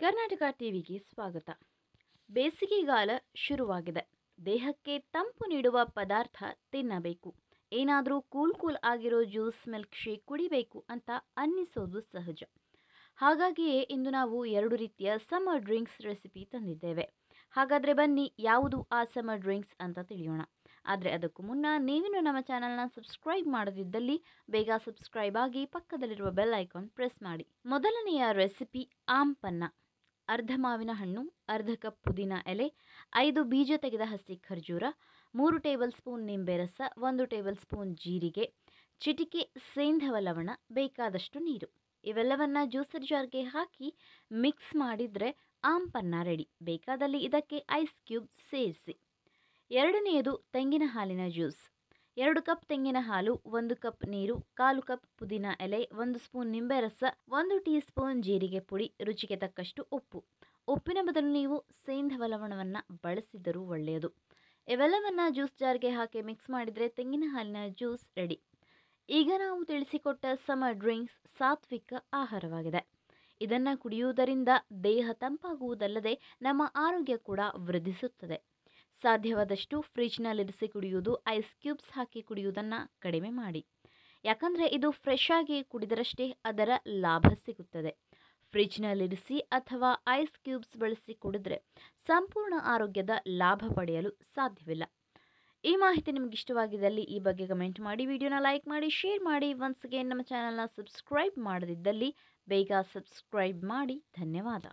ಕರ್ನಾಟಕ ಟಿವಿಗೆ ಸ್ವಾಗತ ಬೇಸಿಗೆಗಾಲ ಶುರುವಾಗಿದೆ ದೇಹಕ್ಕೆ ತಂಪು ನೀಡುವ ಪದಾರ್ಥ ತಿನ್ನಬೇಕು ಏನಾದರೂ ಕೂಲ್ ಕೂಲ್ ಆಗಿರೋ ಜ್ಯೂಸ್ ಮಿಲ್ಕ್ ಶೇಕ್ ಕುಡಿಬೇಕು ಅಂತ ಅನ್ನಿಸೋದು ಸಹಜ ಹಾಗಾಗಿಯೇ ಇಂದು ನಾವು ಎರಡು ರೀತಿಯ ಸಮ್ಮರ್ ಡ್ರಿಂಕ್ಸ್ ರೆಸಿಪಿ ತಂದಿದ್ದೇವೆ ಹಾಗಾದರೆ ಬನ್ನಿ ಯಾವುದು ಆ ಸಮ್ಮರ್ ಡ್ರಿಂಕ್ಸ್ ಅಂತ ತಿಳಿಯೋಣ ಆದರೆ ಅದಕ್ಕೂ ಮುನ್ನ ನೀವಿನ್ನು ನಮ್ಮ ಚಾನಲ್ನ ಸಬ್ಸ್ಕ್ರೈಬ್ ಮಾಡದಿದ್ದಲ್ಲಿ ಬೇಗ ಸಬ್ಸ್ಕ್ರೈಬ್ ಆಗಿ ಪಕ್ಕದಲ್ಲಿರುವ ಬೆಲ್ ಐಕಾನ್ ಪ್ರೆಸ್ ಮಾಡಿ ಮೊದಲನೆಯ ರೆಸಿಪಿ ಆಂಪನ್ನ ಅರ್ಧ ಮಾವಿನ ಹಣ್ಣು ಅರ್ಧ ಕಪ್ ಪುದೀನ ಎಲೆ ಐದು ಬೀಜ ತೆಗೆದ ಹಸಿ ಖರ್ಜೂರ ಮೂರು ಟೇಬಲ್ ಸ್ಪೂನ್ ನಿಂಬೆ ರಸ ಒಂದು ಟೇಬಲ್ ಸ್ಪೂನ್ ಜೀರಿಗೆ ಚಿಟಿಕೆ ಸೇಂಧವ ಲವಣ ಬೇಕಾದಷ್ಟು ನೀರು ಇವೆಲ್ಲವನ್ನ ಜ್ಯೂಸರ್ ಜಾರ್ಗೆ ಹಾಕಿ ಮಿಕ್ಸ್ ಮಾಡಿದರೆ ಆಂಪನ್ನ ರೆಡಿ ಬೇಕಾದಲ್ಲಿ ಇದಕ್ಕೆ ಐಸ್ ಕ್ಯೂಬ್ ಸೇರಿಸಿ ಎರಡನೆಯದು ತೆಂಗಿನ ಹಾಲಿನ ಜ್ಯೂಸ್ ಎರಡು ಕಪ್ ತೆಂಗಿನ ಹಾಲು ಒಂದು ಕಪ್ ನೀರು ಕಾಲು ಕಪ್ ಪುದೀನ ಎಲೆ ಒಂದು ಸ್ಪೂನ್ ನಿಂಬೆ ರಸ ಒಂದು ಟೀ ಸ್ಪೂನ್ ಜೀರಿಗೆ ಪುಡಿ ರುಚಿಗೆ ತಕ್ಕಷ್ಟು ಉಪ್ಪು ಉಪ್ಪಿನ ಬದಲು ನೀವು ಸೇಂಧವ ಲವಣವನ್ನು ಬಳಸಿದರೂ ಒಳ್ಳೆಯದು ಇವೆಲ್ಲವನ್ನ ಜ್ಯೂಸ್ ಜಾರ್ಗೆ ಹಾಕಿ ಮಿಕ್ಸ್ ಮಾಡಿದರೆ ತೆಂಗಿನ ಹಾಲಿನ ಜ್ಯೂಸ್ ರೆಡಿ ಈಗ ನಾವು ತಿಳಿಸಿಕೊಟ್ಟ ಸಮರ್ ಡ್ರಿಂಕ್ಸ್ ಸಾತ್ವಿಕ ಆಹಾರವಾಗಿದೆ ಇದನ್ನು ಕುಡಿಯುವುದರಿಂದ ದೇಹ ತಂಪಾಗುವುದಲ್ಲದೆ ನಮ್ಮ ಆರೋಗ್ಯ ಕೂಡ ವೃದ್ಧಿಸುತ್ತದೆ ಸಾಧ್ಯವಾದಷ್ಟು ಫ್ರಿಜ್ನಲ್ಲಿರಿಸಿ ಕುಡಿಯುವುದು ಐಸ್ ಕ್ಯೂಬ್ಸ್ ಹಾಕಿ ಕುಡಿಯುವುದನ್ನು ಕಡಿಮೆ ಮಾಡಿ ಯಾಕಂದರೆ ಇದು ಫ್ರೆಶ್ ಆಗಿ ಕುಡಿದರಷ್ಟೇ ಅದರ ಲಾಭ ಸಿಗುತ್ತದೆ ಫ್ರಿಜ್ನಲ್ಲಿರಿಸಿ ಅಥವಾ ಐಸ್ ಕ್ಯೂಬ್ಸ್ ಬಳಸಿ ಕುಡಿದ್ರೆ ಸಂಪೂರ್ಣ ಆರೋಗ್ಯದ ಲಾಭ ಪಡೆಯಲು ಸಾಧ್ಯವಿಲ್ಲ ಈ ಮಾಹಿತಿ ನಿಮ್ಗೆ ಇಷ್ಟವಾಗಿದ್ದಲ್ಲಿ ಈ ಬಗ್ಗೆ ಕಮೆಂಟ್ ಮಾಡಿ ವಿಡಿಯೋನ ಲೈಕ್ ಮಾಡಿ ಶೇರ್ ಮಾಡಿ ಒನ್ಸ್ ಅಗೇನ್ ನಮ್ಮ ಚಾನಲ್ನ ಸಬ್ಸ್ಕ್ರೈಬ್ ಮಾಡದಿದ್ದಲ್ಲಿ ಬೇಗ ಸಬ್ಸ್ಕ್ರೈಬ್ ಮಾಡಿ ಧನ್ಯವಾದ